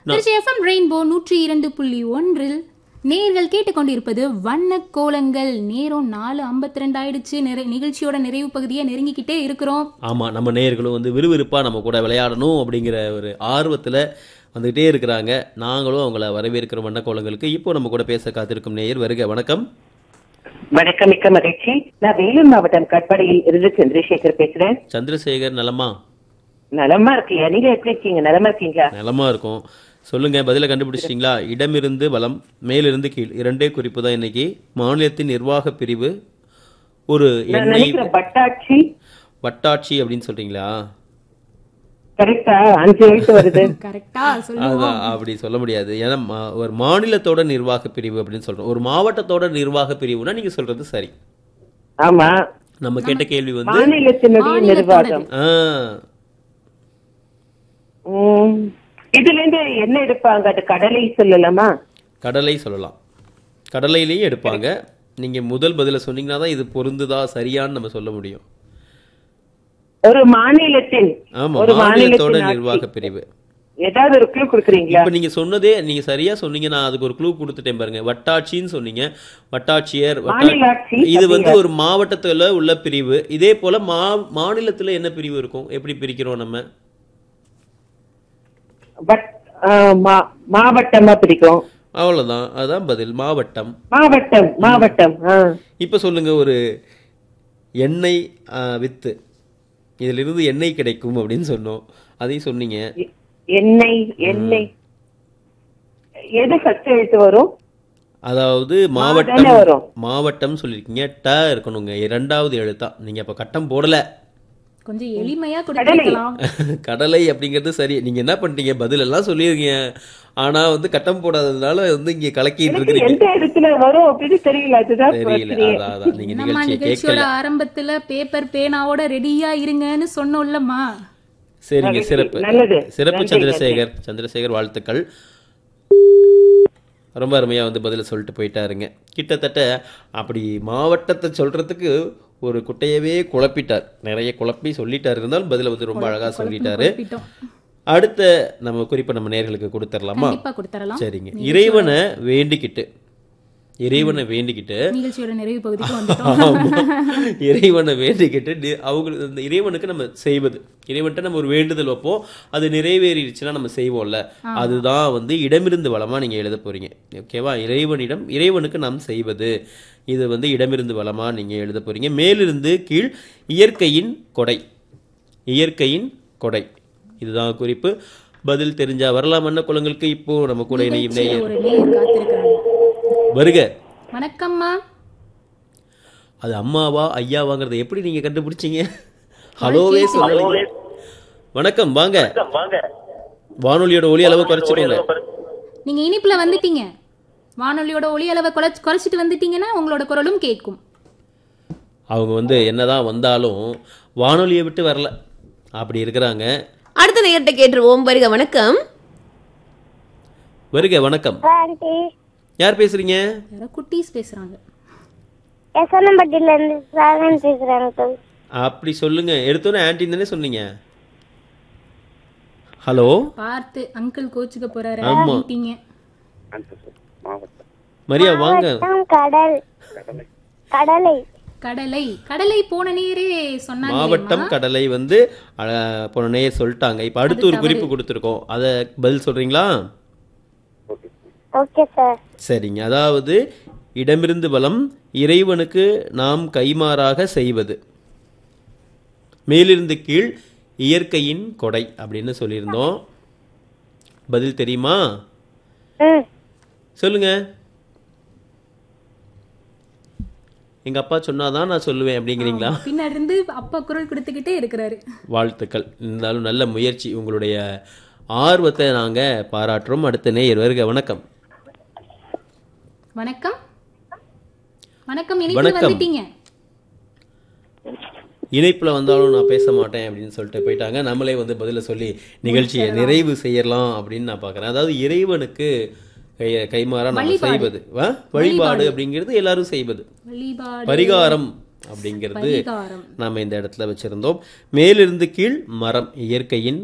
Trichy FM rainbow நூற்றி இரண்டு புள்ளி ஒன்றில் நேர்கள் கேட்டுக்கொண்டிருப்பது வண்ண கோலங்கள் நேரம் நாலு ஐம்பத்தி ரெண்டு ஆயிடுச்சு நிறை நிகழ்ச்சியோட நிறைவு பகுதியை நெருங்கிக்கிட்டே இருக்கிறோம் ஆமா நம்ம நேயர்களும் வந்து விறுவிறுப்பா நம்ம கூட விளையாடணும் அப்படிங்கிற ஒரு ஆர்வத்துல வந்துகிட்டே இருக்கிறாங்க நாங்களும் அவங்கள வரவேற்கிற வண்ணக்கோலங்களுக்கு இப்போ நம்ம கூட பேச காத்திருக்கும் நேயர் வருக வணக்கம் வணக்கம் மிக்க மகிழ்ச்சி நான் வேலூர் மாவட்டம் கட்பாடியில் இருந்து சந்திரசேகர் பேசுறேன் சந்திரசேகர் நலமா நலமா இருக்கீங்க நீங்க எப்படி இருக்கீங்க நலமா இருக்கீங்களா நலமா இருக்கும் சொல்லுங்க பதில கண்டுபிடிச்சிட்டீங்களா இடமிருந்து வலம் மேலிருந்து கீழ் இரண்டே குறிப்பு தான் இன்னைக்கு மாநிலத்தின் நிர்வாக பிரிவு ஒரு நான் எண்ணெய் நினைக்கிறேன் பட்டாட்சி வட்டாட்சி அப்படின்னு சொல்றீங்களா கரெக்டா அஞ்சு எழுத்து வருது கரெக்டா சொல்லுவோம் அதான் அப்படி சொல்ல முடியாது ஏன்னா மா- ஒரு மாநிலத்தோட நிர்வாக பிரிவு அப்படின்னு சொல்றோம் ஒரு மாவட்டத்தோட நிர்வாக பிரிவுனா நீங்க சொல்றது சரி ஆமா நம்ம கேட்ட கேள்வி வந்து மாநிலத்தினுடைய மாநிலத்தோடது. நிர்வாகம் ஆ, உம், இதுல இருந்து என்ன எடுப்பாங்க அது கடலை சொல்லலாமா கடலை சொல்லலாம் கடலையிலேயே எடுப்பாங்க நீங்க முதல் பதில சொன்னீங்கன்னா தான் இது பொருந்துதா சரியான்னு நம்ம சொல்ல முடியும் ஒரு மாநிலத்தின் ஆமா ஒரு மாநிலத்தோட மாநிலத்தின் நிர்வாக ஆட்சி. பிரிவு ஏதாவது ஒரு clue கொடுக்குறீங்களா இப்ப நீங்க சொன்னதே நீங்க சரியா சொன்னீங்க நான் அதுக்கு ஒரு க்ளூ கொடுத்துட்டேன் பாருங்க வட்டாட்சின்னு சொன்னீங்க வட்டாட்சியர் வட்டா- மாநிலாட்சி இது வந்து ஒரு மாவட்டத்துல உள்ள பிரிவு இதே போல மா மாநிலத்துல என்ன பிரிவு இருக்கும் எப்படி பிரிக்கிறோம் நம்ம பட் ஆ, மா- மாவட்டமா பிடிக்கும் அவ்வளவுதான் அதான் பதில் மாவட்டம் மாவட்டம் மாவட்டம் ஆ. இப்ப சொல்லுங்க ஒரு எண்ணெய் ஆ, வித்து இதிலிருந்து எண்ணெய் கிடைக்கும் அப்படின்னு சொன்னோம் அதையும் சொன்னீங்க எ- எண்ணெய் எண்ணெய் எது ஃபர்ஸ்ட் எழுத்து வரும் அதாவது தானே மாவட்டம் வரும். மாவட்டம் சொல்லிருக்கீங்க ட இருக்கணுங்க இரண்டாவது எழுத்தா நீங்க அப்ப கட்டம் போடல கொஞ்சம் எளிமையா கொடுக்கலாம் கடலை அப்படிங்கிறது சரி நீங்க என்ன பண்ணிட்டீங்க பதில் எல்லாம் சொல்லியிருக்கீங்க ஆனா வந்து கட்டம் போடாததுனால வந்து இங்க கலக்கிட்டு எனக்கு இருக்கிறீங்க எந்த இடத்துல வரும் அப்படின்னு தெரியல அதுதான் தெரியல பிரச்சனையே. அதான் அதான் நீங்க நம்ம நிகழ்ச்சியை நிகழ்ச்சியோட கேட்கல ஆரம்பத்துல பேப்பர் பேனாவோட ரெடியா இருங்கன்னு சொன்னோம்லம்மா சரிங்க மகிழ்ச்சி. சிறப்பு நல்லது. சிறப்பு நன்றி, சந்திரசேகர் சந்திரசேகர் வாழ்த்துக்கள் ரொம்ப அருமையா வந்து பதில சொல்லிட்டு போயிட்டாருங்க கிட்டத்தட்ட அப்படி மாவட்டத்தை சொல்றதுக்கு ஒரு குட்டையவே குழப்பிட்டார் நிறைய குழப்பி சொல்லிட்டாரு இருந்தாலும் பதில வந்து ரொம்ப அழகா சொல்லிட்டாரு குழப்பிட்டோம். அடுத்த நம்ம குறிப்பை நம்ம நேர்களுக்கு கொடுத்துடலாமா கண்டிப்பா கொடுத்துடலாம் சரிங்க இறைவனை வேண்டிக்கிட்டு இறைவனை வேண்டிக்கிட்டு நிகழ்ச்சியோட நிறைவு பகுதிக்கு வந்துட்டோம் ஆமா. இறைவனை வேண்டிக்கிட்டு நி- அவங்களுக்கு இந்த இறைவனுக்கு நம்ம செய்வது இறைவன்கிட்ட நம்ம ஒரு வேண்டுதல் வைப்போம் அது நிறைவேறிடுச்சுன்னா நம்ம செய்வோம்ல அதுதான் வந்து இடமிருந்து வளமா நீங்க எழுத போறீங்க ஓகேவா இறைவனிடம் இறைவனுக்கு நாம் செய்வது இது வந்து இடமிருந்து வளமா நீங்க எழுத போறீங்க மேலிருந்து கீழ் இயற்கையின் கொடை இயற்கையின் கொடை இதுதான் குறிப்பு பதில் தெரிஞ்சா வரலாம் அண்ணா குளங்களுக்கு இப்போ நம்ம கூட இணையும் நேயர் ஒரு நேயர் காத்திருக்கிறாங்க வருக வணக்கம்மா அது அம்மாவா ஐயாவாங்கிறத எப்படி நீங்க கண்டுபிடிச்சீங்க ஹலோவே சொல்லல வணக்கம் வாங்க வானொலியோட ஒலி அளவு குறைச்சிக்கோங்க நீங்க இனிப்புல வந்துட்டீங்க வானொலியோட ஒலி அளவை குறைச்சு குறைச்சிட்டு வந்துட்டீங்கன்னா உங்களோட குரலும் கேட்கும் அவங்க வந்து என்னதான் வந்தாலும் வானொலியை விட்டு வரல அப்படி இருக்கிறாங்க அடுத்த நேரத்தை கேட்டுருவோம் வருக வணக்கம் வருக வணக்கம் ஆண்டி யார் பேசுறீங்க யாரோ குட்டீஸ் பேசுறாங்க எசனம்பட்டியில இருந்து சாகன் பேசுறேன் அங்கிள் அப்படி சொல்லுங்க எடுத்தோன்னே ஆன்டின் தானே சொன்னீங்க ஹலோ பார்த்து அங்கிள் கோச்சுக்க போறாரு ஆமா. ஆண்டிங்க. மரியா வாங்க மாவட்டம் கடல் கடலை கடலை கடலை போன நேரே சொன்னாங்க மாவட்டம் கடலை வந்து அஹ், போன நேயர் சொல்லிட்டாங்க இப்போ அடுத்து ஒரு குறிப்பு கொடுத்துருக்கோம் அதை பதில் சொல்றீங்களா ஓகே சார் சரிங்க அதாவது இடமிருந்து பலம் இறைவனுக்கு நாம் கைமாறாக செய்வது மேலிருந்து கீழ் இயற்கையின் கொடை அப்படின்னு சொல்லியிருந்தோம் பதில் தெரியுமா ம் சொல்லுங்க எங்க அப்பா சொன்னாதான் நான் சொல்லுவேன் அப்படிங்கிறீங்களா பின்னாடி இருந்து அப்பா குரல் கொடுத்துக்கிட்டே இருக்கிறாரு வாழ்த்துக்கள் இருந்தாலும் நல்ல முயற்சி உங்களுடைய ஆர்வத்தை நாங்க பாராட்டுறோம் அடுத்த நேயர் வருக வணக்கம் வணக்கம் வணக்கம் இனிப்பு வணக்கம். வந்துட்டீங்க இணைப்புல வந்தாலும் நான் பேச மாட்டேன் அப்படின்னு சொல்லிட்டு போயிட்டாங்க நம்மளே வந்து பதில சொல்லி நிகழ்ச்சியை நிறைவு செய்யலாம் அப்படின்னு நான் பார்க்கறேன் அதாவது இறைவனுக்கு கை- கைமாறா நம்ம வழிபாடு. செய்வது வா? வழிபாடு அப்படிங்கிறது எல்லாரும் செய்வது வழிபாடு பரிகாரம் அப்படிங்கிறது பரிகாரம் நாம இந்த இடத்துல வச்சிருந்தோம் மேலிருந்து கீழ் மரம் இயற்கையின்